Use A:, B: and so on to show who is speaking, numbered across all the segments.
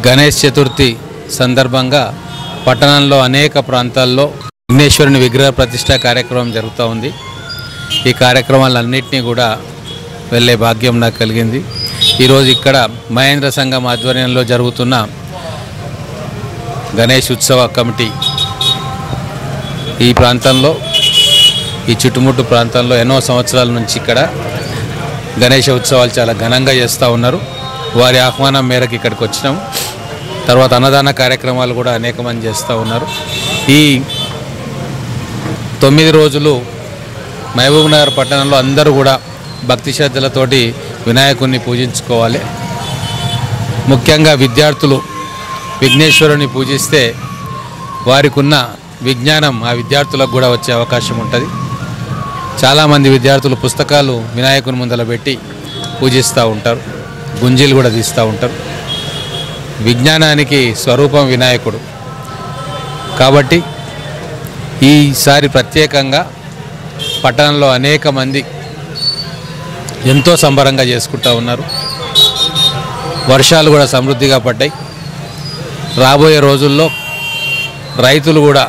A: గణేష్ చతుర్థి సందర్భంగా పట్టణంలో అనేక ప్రాంతాల్లో విఘ్నేశ్వరుని విగ్రహ ప్రతిష్ట కార్యక్రమం జరుగుతూ ఉంది ఈ కార్యక్రమాలన్నింటినీ కూడా వెళ్ళే భాగ్యం నాకు కలిగింది ఈరోజు ఇక్కడ మహేంద్ర సంఘం ఆధ్వర్యంలో జరుగుతున్న గణేష్ ఉత్సవ కమిటీ ఈ ప్రాంతంలో ఈ చుట్టుముట్టు ప్రాంతంలో ఎన్నో సంవత్సరాల నుంచి ఇక్కడ గణేష ఉత్సవాలు చాలా ఘనంగా చేస్తూ ఉన్నారు వారి ఆహ్వానం మేరకు ఇక్కడికి వచ్చినాము తర్వాత అన్నదాన కార్యక్రమాలు కూడా అనేక మంది చేస్తూ ఉన్నారు ఈ తొమ్మిది రోజులు మహబూబ్ నగర్ పట్టణంలో అందరూ కూడా భక్తి శ్రద్ధలతోటి వినాయకుడిని పూజించుకోవాలి ముఖ్యంగా విద్యార్థులు విఘ్నేశ్వరుని పూజిస్తే వారికి ఉన్న విజ్ఞానం ఆ విద్యార్థులకు కూడా వచ్చే అవకాశం ఉంటుంది చాలామంది విద్యార్థులు పుస్తకాలు వినాయకుని ముందర పెట్టి పూజిస్తూ ఉంటారు గుంజీలు కూడా తీస్తూ ఉంటారు విజ్ఞానానికి స్వరూపం వినాయకుడు కాబట్టి ఈసారి ప్రత్యేకంగా పట్టణంలో అనేక మంది ఎంతో సంబరంగా చేసుకుంటూ ఉన్నారు వర్షాలు కూడా సమృద్ధిగా పడ్డాయి రాబోయే రోజుల్లో రైతులు కూడా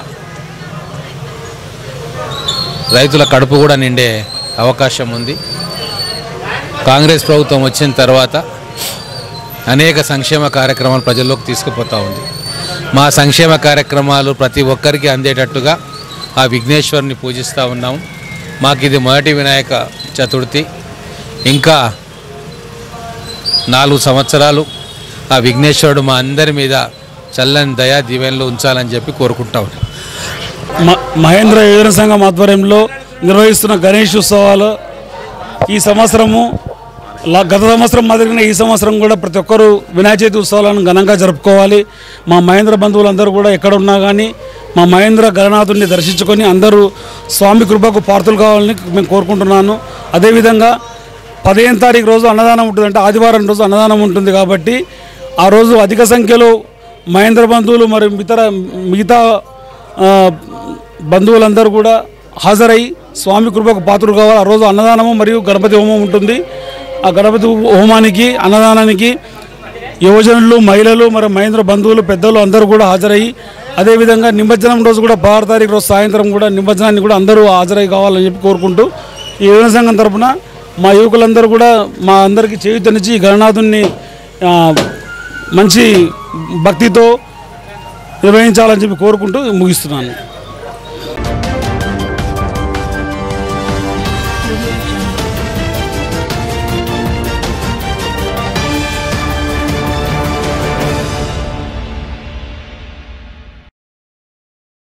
A: రైతుల కడుపు కూడా నిండే అవకాశం ఉంది కాంగ్రెస్ ప్రభుత్వం వచ్చిన తర్వాత అనేక సంక్షేమ కార్యక్రమాలు ప్రజల్లోకి తీసుకుపోతూ ఉంది మా సంక్షేమ కార్యక్రమాలు ప్రతి ఒక్కరికి అందేటట్టుగా ఆ విఘ్నేశ్వరుని పూజిస్తూ ఉన్నాము మాకు ఇది మొదటి వినాయక చతుర్థి ఇంకా నాలుగు సంవత్సరాలు ఆ విఘ్నేశ్వరుడు మా అందరి మీద చల్లని దయా దీవెనలు ఉంచాలని చెప్పి కోరుకుంటా ఉన్నాం
B: మ- మహేంద్ర యువజన సంఘం ఆధ్వర్యంలో నిర్వహిస్తున్న గణేష్ ఉత్సవాలు ఈ సంవత్సరము లా- గత సంవత్సరం మాదిరిగానే ఈ సంవత్సరం కూడా ప్రతి ఒక్కరూ వినాయక చవితి ఉత్సవాలను ఘనంగా జరుపుకోవాలి మా మహేంద్ర బంధువులందరూ కూడా ఎక్కడ ఉన్నా కానీ మా మహేంద్ర గణనాథుడిని దర్శించుకొని అందరూ స్వామి కృపకు పార్తులు కావాలని మేము కోరుకుంటున్నాను అదేవిధంగా పదిహేను తారీఖు రోజు అన్నదానం ఉంటుంది అంటే ఆదివారం రోజు అన్నదానం ఉంటుంది కాబట్టి ఆ రోజు అధిక సంఖ్యలో మహేంద్ర బంధువులు మరియు ఇతర మిగతా ఆ, బంధువులందరూ కూడా హాజరై స్వామి కృపకు పాత్రలు కావాలి ఆ రోజు అన్నదానము మరియు గణపతి హోమం ఉంటుంది ఆ గణపతి హోమానికి అన్నదానానికి యువజనులు మహిళలు మరి మహేంద్ర బంధువులు పెద్దలు అందరూ కూడా హాజరయ్యి అదేవిధంగా నిమజ్జనం రోజు కూడా పదహారు తారీఖు రోజు సాయంత్రం కూడా నిమజ్జనాన్ని కూడా అందరూ హాజరై కావాలని చెప్పి కోరుకుంటూ ఈ యువన సంఘం తరపున మా యువకులందరూ కూడా మా అందరికీ చేయుతనిచ్చి ఈ గణనాథుని ఆ, మంచి భక్తితో నిర్వహించాలని చెప్పి కోరుకుంటూ ముగిస్తున్నాను